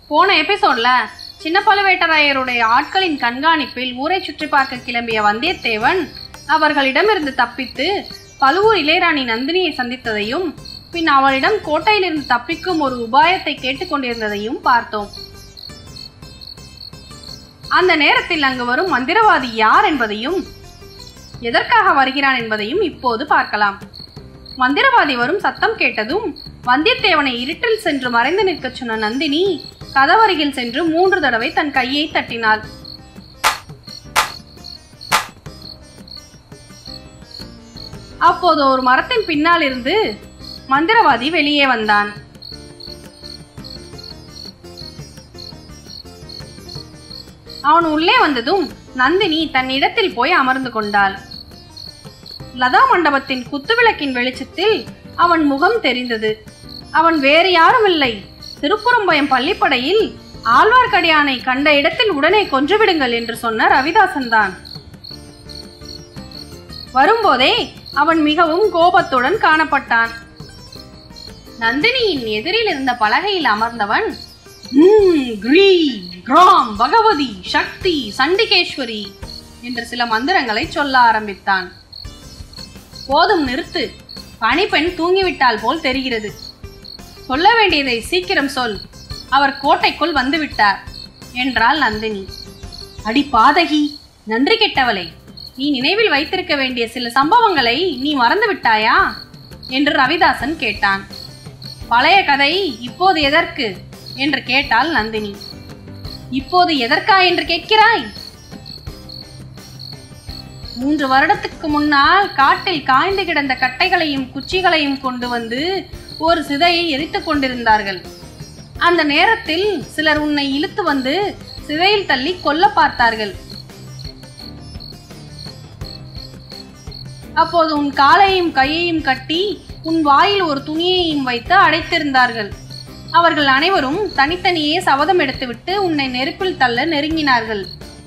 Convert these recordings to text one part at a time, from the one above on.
போன எபிசோட்ல சின்ன பழுவேட்டரையருடைய ஆட்களின் கண்காணிப்பில் ஊரை சுற்றி பார்க்க கிளம்பிய வந்தியத்தேவன் அவர்களிடமிருந்து தப்பித்து பழுவூர் இளையராணி நந்தினியை சந்தித்ததையும் பின் அவளிடம் கோட்டையிலிருந்து தப்பிக்கும் ஒரு உபாயத்தை கேட்டுக்கொண்டிருந்ததையும் பார்த்தோம் அந்த நேரத்தில் அங்கு வரும் மந்திரவாதி யார் என்பதையும் எதற்காக வருகிறான் என்பதையும் இப்போது பார்க்கலாம் மந்திரவாதி வரும் சத்தம் கேட்டதும் வந்தியத்தேவனை இருட்டில் சென்று மறைந்து நிற்கச் சொன்ன நந்தினி கதவருகில் சென்று மூன்று தடவை தன் கையை தட்டினாள் அப்போது ஒரு மரத்தின் பின்னால் இருந்து மந்திரவாதி வெளியே வந்தான் அவன் உள்ளே வந்ததும் நந்தினி தன் இடத்தில் போய் அமர்ந்து கொண்டாள் லதா மண்டபத்தின் குத்துவிளக்கின் வெளிச்சத்தில் அவன் முகம் தெரிந்தது அவன் வேறு யாரும் இல்லை திருப்புறம்பயம் பள்ளிப்படையில் ஆழ்வார்க்கடியானை கண்ட இடத்தில் உடனே கொன்றுவிடுங்கள் என்று சொன்ன ரவிதாசன் தான் வரும்போதே அவன் மிகவும் கோபத்துடன் காணப்பட்டான் நந்தினியின் எதிரில் இருந்த பலகையில் அமர்ந்தவன் "ம், கிரீ கிராம் பகவதி சக்தி சண்டிகேஸ்வரி என்று சில மந்திரங்களை சொல்ல ஆரம்பித்தான் போதும் நிறுத்து பணிப்பெண் தூங்கிவிட்டால் போல் தெரிகிறது சொல்ல வேண்டியதை சீக்கிரம் சொல் அவர் கோட்டைக்குள் வந்துவிட்டார் என்றாள் நந்தினி அடி பாதகி நன்றி கெட்டவளே நீ நினைவில் வைத்திருக்க வேண்டிய சில சம்பவங்களை நீ மறந்து விட்டாயா என்று ரவிதாசன் கேட்டான் பழைய கதை இப்போது எதற்கு என்று கேட்டாள் நந்தினி இப்போது எதற்கா என்று கேட்கிறாய் மூன்று வருடத்துக்கு முன்னால் காட்டில் காய்ந்து கிடந்த கட்டைகளையும் குச்சிகளையும் கொண்டு வந்து ஒரு சிதையை எரித்துக் கொண்டிருந்தார்கள் அந்த நேரத்தில் சிலர் உன்னை இழுத்து வந்து சிதையில் தள்ளி கொல்ல பார்த்தார்கள் அப்போது உன் காலையும் கையையும் கட்டி உன் வாயில் ஒரு துணியையும் வைத்து அடைத்திருந்தார்கள் அவர்கள் அனைவரும் தனித்தனியே சபதம் எடுத்துவிட்டு உன்னை நெருப்பில் தள்ள நெருங்கினார்கள்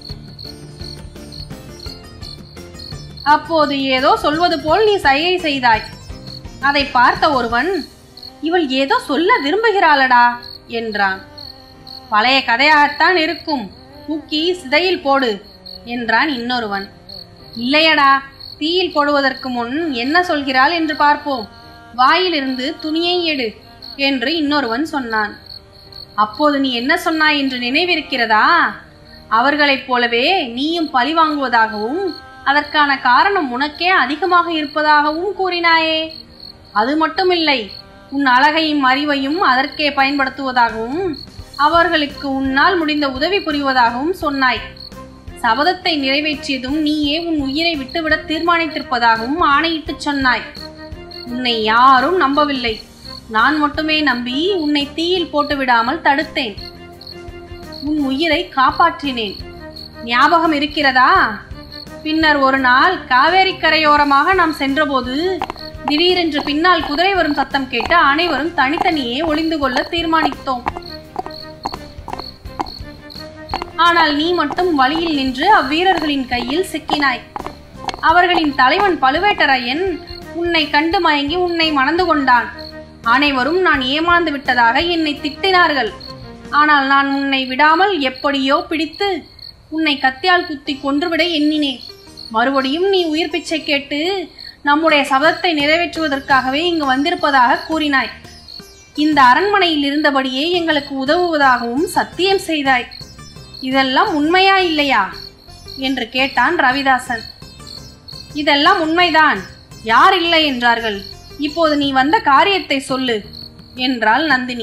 அப்போது ஏதோ சொல்வது போல் நீ சைகை செய்தாய் அதை பார்த்த ஒருவன் இவள் ஏதோ சொல்ல விரும்புகிறாளடா என்றான் பழைய கதையாகத்தான் இருக்கும் தூக்கி சிதையில் போடு என்றான் இன்னொருவன் இல்லையடா தீயில் போடுவதற்கு முன் என்ன சொல்கிறாள் என்று பார்ப்போம் வாயிலிருந்து துணியை எடு என்று இன்னொருவன் சொன்னான் அப்போது நீ என்ன சொன்னாய் என்று நினைவிருக்கிறதா அவர்களைப் போலவே நீயும் பழி வாங்குவதாகவும் அதற்கான காரணம் உனக்கே அதிகமாக இருப்பதாகவும் கூறினாயே அது மட்டுமில்லை உன் அழகையும் அறிவையும் அதற்கே பயன்படுத்துவதாகவும் அவர்களுக்கு உன்னால் முடிந்த உதவி புரிவதாகவும் சொன்னாய் சபதத்தை நிறைவேற்றியதும் நீயே உன் உயிரை விட்டுவிட தீர்மானித்திருப்பதாகவும் ஆணையிட்டுச் சொன்னாய் உன்னை யாரும் நம்பவில்லை நான் மட்டுமே நம்பி உன்னை தீயில் போட்டு விடாமல் தடுத்தேன் உன் உயிரை காப்பாற்றினேன் ஞாபகம் இருக்கிறதா பின்னர் ஒரு நாள் காவேரி கரையோரமாக நாம் சென்றபோது திடீரென்று பின்னால் குதிரை வரும் சத்தம் கேட்டு அனைவரும் தனித்தனியே ஒளிந்து கொள்ள தீர்மானித்தோம் ஆனால் நீ மட்டும் வழியில் நின்று அவ்வீரர்களின் கையில் சிக்கினாய் அவர்களின் தலைவன் பழுவேட்டரையன் உன்னை கண்டு மயங்கி உன்னை மணந்து கொண்டான் அனைவரும் நான் ஏமாந்து விட்டதாக என்னை திட்டினார்கள் ஆனால் நான் உன்னை விடாமல் எப்படியோ பிடித்து உன்னை கத்தியால் குத்தி கொன்றுவிட எண்ணினேன் மறுபடியும் நீ உயிர் பிச்சை கேட்டு நம்முடைய சபதத்தை நிறைவேற்றுவதற்காகவே இங்கு வந்திருப்பதாக கூறினாய் இந்த அரண்மனையில் இருந்தபடியே எங்களுக்கு உதவுவதாகவும் சத்தியம் செய்தாய் இதெல்லாம் உண்மையா இல்லையா என்று கேட்டான் ரவிதாசன் இதெல்லாம் உண்மைதான் யார் இல்லை என்றார்கள் இப்போது நீ வந்த காரியத்தை சொல்லு என்றாள் நந்தினி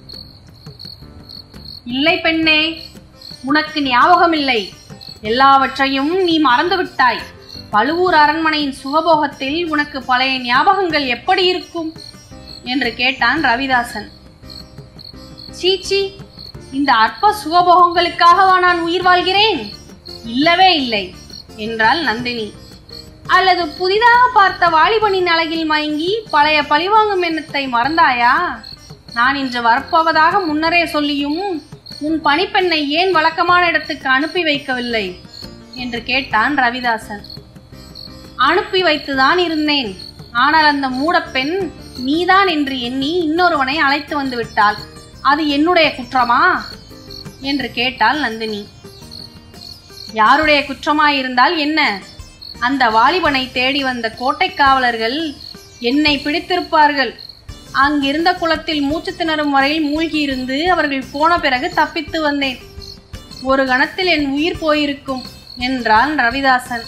இல்லை பெண்ணே உனக்கு ஞாபகம் இல்லை எல்லாவற்றையும் நீ மறந்து விட்டாய் பழுவூர் அரண்மனையின் சுகபோகத்தில் உனக்கு பழைய ஞாபகங்கள் எப்படி இருக்கும் என்று கேட்டான் ரவிதாசன் சீச்சி இந்த அற்ப சுகபோகங்களுக்காகவா நான் உயிர் வாழ்கிறேன் இல்லவே இல்லை என்றாள் நந்தினி அல்லது புதிதாக பார்த்த வாலிபனின் அழகில் மயங்கி பழைய பழிவாங்கும் எண்ணத்தை மறந்தாயா நான் இன்று வரப்போவதாக முன்னரே சொல்லியும் உன் பணிப்பெண்ணை ஏன் வழக்கமான இடத்துக்கு அனுப்பி வைக்கவில்லை என்று கேட்டான் ரவிதாசன் அனுப்பி வைத்துதான் இருந்தேன் ஆனால் அந்த மூடப்பெண் நீதான் என்று எண்ணி இன்னொருவனை அழைத்து வந்து விட்டாள் அது என்னுடைய குற்றமா என்று கேட்டாள் நந்தினி யாருடைய குற்றமாயிருந்தால் என்ன அந்த வாலிபனை தேடி வந்த கோட்டை காவலர்கள் என்னை பிடித்திருப்பார்கள் அங்கிருந்த குளத்தில் மூச்சு திணறும் வரையில் மூழ்கியிருந்து அவர்கள் போன பிறகு தப்பித்து வந்தேன் ஒரு கணத்தில் என் உயிர் போயிருக்கும் என்றான் ரவிதாசன்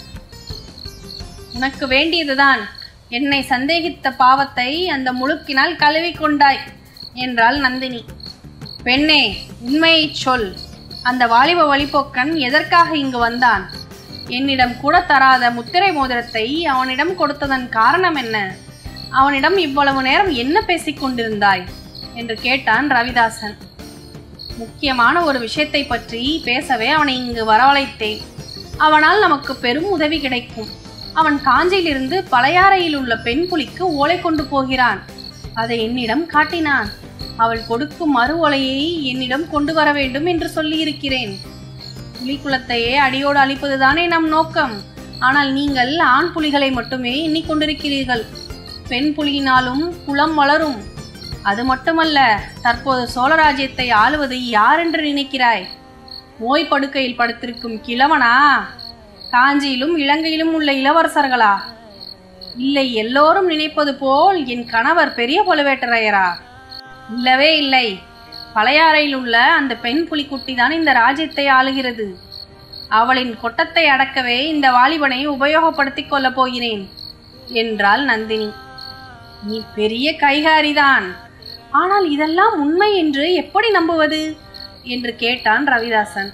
உனக்கு வேண்டியதுதான் என்னை சந்தேகித்த பாவத்தை அந்த முழுக்கினால் கழுவி கொண்டாய் என்றாள் நந்தினி பெண்ணே உண்மையைச் சொல் அந்த வாலிப வழிபோக்கன் எதற்காக இங்கு வந்தான் என்னிடம் கூட தராத முத்திரை மோதிரத்தை அவனிடம் கொடுத்ததன் காரணம் என்ன அவனிடம் இவ்வளவு நேரம் என்ன பேசிக் கொண்டிருந்தாய் என்று கேட்டான் ரவிதாசன் முக்கியமான ஒரு விஷயத்தை பற்றி பேசவே அவனை இங்கு வரவழைத்தேன் அவனால் நமக்கு பெரும் உதவி கிடைக்கும் அவன் காஞ்சியிலிருந்து பழையாறையில் உள்ள பெண் புலிக்கு ஓலை கொண்டு போகிறான் அதை என்னிடம் காட்டினான் அவள் கொடுக்கும் மறு ஓலையை என்னிடம் கொண்டு வர வேண்டும் என்று சொல்லியிருக்கிறேன் புலிக்குலத்தையே அடியோடு அழிப்பதுதானே நம் நோக்கம் ஆனால் நீங்கள் ஆண் புலிகளை மட்டுமே எண்ணிக்கொண்டிருக்கிறீர்கள் பெண் புலியினாலும் குலம் வளரும் அது மட்டுமல்ல தற்போது சோழராஜ்யத்தை ஆளுவது யார் என்று நினைக்கிறாய் நோய் படுக்கையில் படுத்திருக்கும் கிழவனா காஞ்சியிலும் இலங்கையிலும் உள்ள இளவரசர்களா இல்லை எல்லோரும் நினைப்பது போல் என் கணவர் பெரிய பழுவேட்டரையரா இல்லவே இல்லை பழையாறையில் உள்ள அந்த பெண் புலிக்குட்டி தான் இந்த ராஜ்யத்தை ஆளுகிறது அவளின் கொட்டத்தை அடக்கவே இந்த வாலிபனை உபயோகப்படுத்திக் கொள்ளப் போகிறேன் என்றாள் நந்தினி நீ பெரிய கைகாரிதான் ஆனால் இதெல்லாம் உண்மை என்று எப்படி நம்புவது என்று கேட்டான் ரவிதாசன்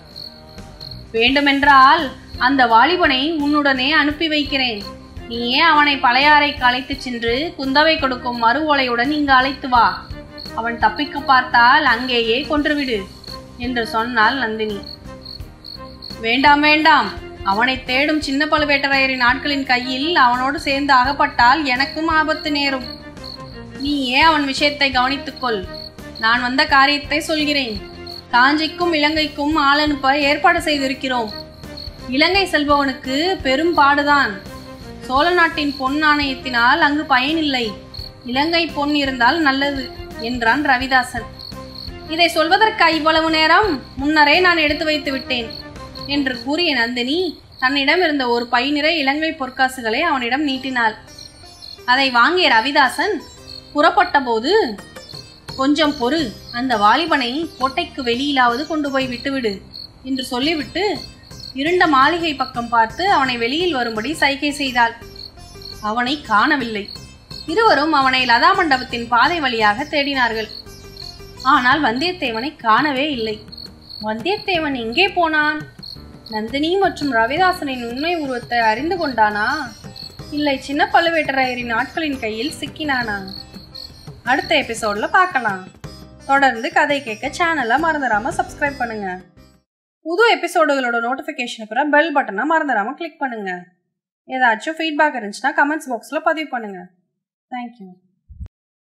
வேண்டுமென்றால் அந்த வாலிபனை உன்னுடனே அனுப்பி வைக்கிறேன் நீயே அவனை பழையாறைக்கு அழைத்துச் சென்று குந்தவை கொடுக்கும் மறு ஓலையுடன் இங்கு அழைத்து வா அவன் தப்பிக்க பார்த்தால் அங்கேயே கொன்றுவிடு என்று சொன்னாள் நந்தினி வேண்டாம் வேண்டாம் அவனை தேடும் சின்ன பழுவேட்டரையரின் ஆட்களின் கையில் அவனோடு சேர்ந்து அகப்பட்டால் எனக்கும் ஆபத்து நேரும் நீயே அவன் விஷயத்தை கவனித்துக்கொள் நான் வந்த காரியத்தை சொல்கிறேன் காஞ்சிக்கும் இலங்கைக்கும் ஆள் அனுப்ப ஏற்பாடு செய்திருக்கிறோம் இலங்கை செல்பவனுக்கு பெரும் பாடுதான் சோழ நாட்டின் பொன் நாணயத்தினால் அங்கு பயனில்லை இலங்கை பொன் இருந்தால் நல்லது என்றான் ரவிதாசன் இதை சொல்வதற்கா இவ்வளவு நேரம் முன்னரே நான் எடுத்து வைத்து விட்டேன் என்று கூறிய நந்தினி தன்னிடம் இருந்த ஒரு பை நிறை இலங்கை பொற்காசுகளை அவனிடம் நீட்டினாள் அதை வாங்கிய ரவிதாசன் புறப்பட்ட போது கொஞ்சம் பொறு அந்த வாலிபனை கோட்டைக்கு வெளியிலாவது கொண்டு போய் விட்டுவிடு என்று சொல்லிவிட்டு இருண்ட மாளிகை பக்கம் பார்த்து அவனை வெளியில் வரும்படி சைகை செய்தாள் அவனை காணவில்லை இருவரும் அவனை லதா மண்டபத்தின் பாதை வழியாக தேடினார்கள் ஆனால் வந்தியத்தேவனை காணவே இல்லை வந்தியத்தேவன் எங்கே போனான் நந்தினி மற்றும் ரவிதாசனின் உண்மை உருவத்தை அறிந்து கொண்டானா இல்லை சின்ன பழுவேட்டரையரின் ஆட்களின் கையில் சிக்கினானா அடுத்த எபிசோட்ல பார்க்கலாம் தொடர்ந்து கதை கேட்க சேனலை மறந்துடாம சப்ஸ்கிரைப் பண்ணுங்க புது எபிசோடுகளோட நோட்டிஃபிகேஷன் பெற பெல் பட்டனை மறந்துடாம கிளிக் பண்ணுங்க ஏதாச்சும் ஃபீட்பேக் இருந்துச்சுன்னா கமெண்ட்ஸ் பாக்ஸில் பதிவு பண்ணுங்க தேங்க்யூ